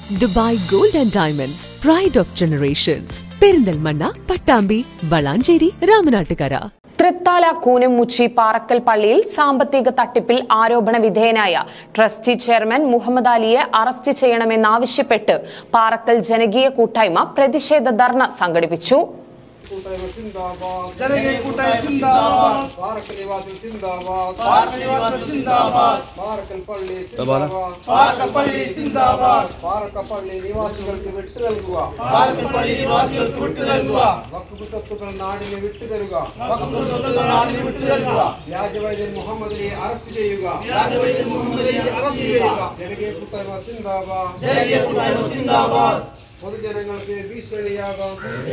Dubai gold and diamonds pride of generations Perinthalmanna Pattambi Valanchery Ramanattukara Thrithala Koonammuchi Parakkal പള്ളിയിൽ സാമ്പത്തിക തട്ടിപ്പിൽ ആരോപണ വിധേയനായ ട്രസ്റ്റി ചെയർമാൻ മുഹമ്മദ് അലിയെ അറസ്റ്റ് ചെയ്യണമെന്നാവശ്യപ്പെട്ട് പാറക്കൽ ജനകീയ കൂട്ടായ്മ പ്രതിഷേധ ധർണ സംഘടിപ്പിച്ചു കൂട്ടായ്മ സിന്ദാബാദ് ജനകീയ കൂട്ടായ്മ സിന്ദാബാദ് പാറക്കൽ നിവാസികൾ സിന്ദാബാദ് പാർക്കൽ നിവാസികൾ സിന്ദാബാദ് പാറക്കൽ പള്ളി സിന്ദാബാദ് പാർക്കൽ പള്ളി സിന്ദാബാദ് പാറക്കൽ പള്ളി നിവാസികൾക്ക് വിട്ടു നൽകുക പാർക്കൽ പള്ളി നിവാസികൾക്ക് വിട്ടു നൽകുക വക്കുഫ് സ്വത്തുക്കൾ നാടിന് വിട്ടു തരുക വഖഫ് സ്വത്തുക്കൾ നാടിന് വിട്ടു നൽകുക വ്യാജവൈദ്യൻ മുഹമ്മദിനെ അറസ്റ്റ് ചെയ്യുക രാജവൈദ്യൻ മുഹമ്മദിനെ അറസ്റ്റ് ചെയ്യുക ജനകീയ കൂട്ടായ്മ സിന്ദാബാദ് ജനകീയ കൂട്ടായ്മ സിന്ദാബാദ് പൊതുജനങ്ങൾക്ക് ഭീഷണിയാകാം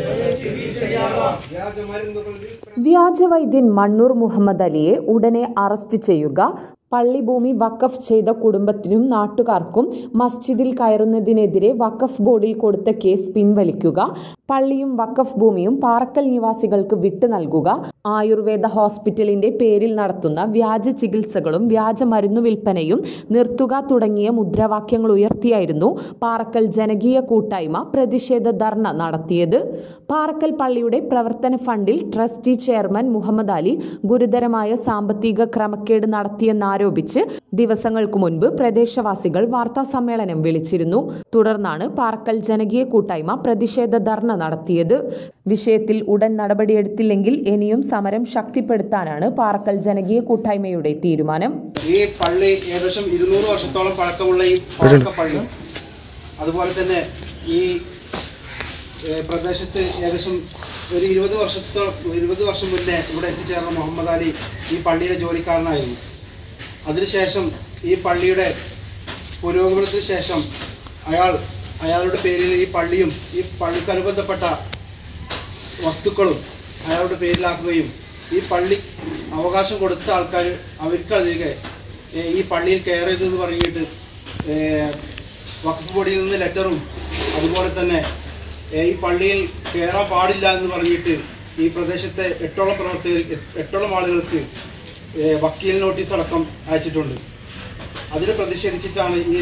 വ്യാജ മരുന്നുകൾ വിൽപ്പന വ്യാജവൈദ്യൻ മണ്ണൂർ മുഹമ്മദ് അലിയെ ഉടനെ അറസ്റ്റ് ചെയ്യുക പള്ളിഭൂമി വഖഫ് ചെയ്ത കുടുംബത്തിനും നാട്ടുകാർക്കും മസ്ജിദിൽ കയറുന്നതിനെതിരെ വഖഫ് ബോർഡിൽ കൊടുത്ത കേസ് പിൻവലിക്കുക പള്ളിയും വഖഫ് ഭൂമിയും പാറക്കൽ നിവാസികൾക്ക് വിട്ടു നൽകുക ആയുർവേദ ഹോസ്പിറ്റലിന്റെ പേരിൽ നടത്തുന്ന വ്യാജ ചികിത്സകളും വ്യാജ മരുന്നു വിൽപ്പനയും നിർത്തുക തുടങ്ങിയ മുദ്രാവാക്യങ്ങൾ ഉയർത്തിയായിരുന്നു പാറക്കൽ ജനകീയ കൂട്ടായ്മ പ്രതിഷേധ ധർണ നടത്തിയത് പാറക്കൽ പള്ളിയുടെ പ്രവർത്തന ഫണ്ടിൽ ട്രസ്റ്റി ചെയർമാൻ മുഹമ്മദ് അലി ഗുരുതരമായ സാമ്പത്തിക ക്രമക്കേട് നടത്തിയെന്നാരോപിച്ച് ദിവസങ്ങൾക്ക് മുൻപ് പ്രദേശവാസികൾ വാർത്താ സമ്മേളനം വിളിച്ചിരുന്നു തുടർന്നാണ് പാറക്കൽ ജനകീയ കൂട്ടായ്മ പ്രതിഷേധ ധർണ നടത്തിയത് വിഷയത്തിൽ ഉടൻ നടപടിയെടുത്തില്ലെങ്കിൽ ഇനിയും സമരം ശക്തിപ്പെടുത്താനാണ് പാറക്കൽ ജനകീയ കൂട്ടായ്മയുടെ തീരുമാനം ഈ പള്ളി ഏകദേശം ഇരുന്നൂറ് വർഷത്തോളം പഴക്കമുള്ള ഈ പഴക്ക പള്ളി അതുപോലെ തന്നെ ഈ ഏഹ്, പ്രദേശത്ത് ഏകദേശം ഒരു ഇരുപത് വർഷത്തോളം ഇരുപത് വർഷം മുന്നേ ഇവിടെ എത്തിച്ചേർന്ന മുഹമ്മദ് അലി ഈ പള്ളിയുടെ ജോലിക്കാരനായിരുന്നു അതിനുശേഷം ഈ പള്ളിയുടെ പുരോഗമനത്തിന് ശേഷം അയാൾ അയാളുടെ പേരിൽ ഈ പള്ളിയും ഈ പള്ളിക്ക് അനുബന്ധപ്പെട്ട വസ്തുക്കളും അയാളുടെ പേരിലാക്കുകയും ഈ പള്ളി അവകാശം കൊടുത്ത ആൾക്കാർ അവർക്കധികം ഏഹ്, ഈ പള്ളിയിൽ കയറരുതെന്ന് പറഞ്ഞിട്ട് ഏഹ്, വഖഫ് ബോർഡിൽ നിന്ന് ലെറ്ററും അതുപോലെ തന്നെ ഏഹ്, ഈ പള്ളിയിൽ കയറാൻ പാടില്ല എന്ന് പറഞ്ഞിട്ട് ഈ പ്രദേശത്തെ എട്ടോളം പ്രവർത്തകർ എട്ടോളം ആളുകൾക്ക് ഏഹ്, വക്കീൽ നോട്ടീസ് അടക്കം അയച്ചിട്ടുണ്ട് അതിന് പ്രതിഷേധിച്ചിട്ടാണ് ഈ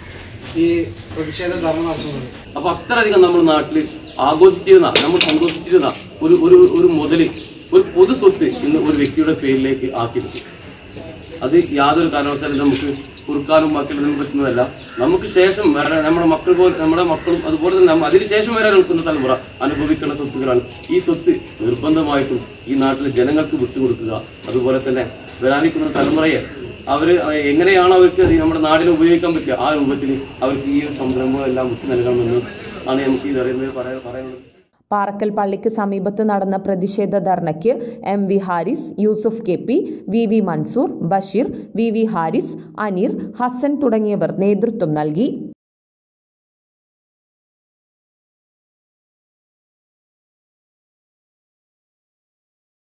ഈ പ്രതിഷേധ ധർമ്മ നടത്തുന്നത് അപ്പൊ അത്രയധികം നമ്മുടെ നാട്ടിൽ ആഘോഷിച്ചിരുന്ന നമ്മൾ സന്തോഷിച്ചിരുന്ന ഒരു ഒരു ഒരു മുതല് ഒരു പൊതു സ്വത്ത് ഇന്ന് ഒരു വ്യക്തിയുടെ പേരിലേക്ക് ആക്കിയിരിക്കും അത് യാതൊരു കാരണവശാലും നമുക്ക് കുറുക്കാനും മക്കളും പറ്റുന്നതല്ല നമുക്ക് ശേഷം വരാൻ നമ്മുടെ മക്കൾ പോലെ നമ്മുടെ മക്കളും അതുപോലെ തന്നെ നമ്മ- അതിനുശേഷം വരാൻ നിൽക്കുന്ന തലമുറ അനുഭവിക്കുന്ന സ്വത്തുക്കളാണ് ഈ സ്വത്ത് നിർബന്ധമായിട്ടും ഈ നാട്ടിലെ ജനങ്ങൾക്ക് വിട്ടുകൊടുക്കുക അതുപോലെ തന്നെ വരാനിരിക്കുന്ന തലമുറയെ അവര് എങ്ങനെയാണ് അവർക്ക് ഈ നമ്മുടെ നാടിനെ ഉപയോഗിക്കാൻ പറ്റുക ആ രൂപത്തിൽ അവർക്ക് ഈ ഒരു സംരംഭം എല്ലാം വിട്ടു നൽകണമെന്ന് ആണ് നമുക്ക് ഇത് അറിയുന്നത് പറയാ- പറയാനുള്ളത് പാറക്കൽ പള്ളിക്ക് സമീപത്ത് നടന്ന പ്രതിഷേധ ധർണയ്ക്ക് M V Haris Yusuf K P V V Mansoor Basheer V V Haris Aneer Hasan തുടങ്ങിയവർ നേതൃത്വം നൽകി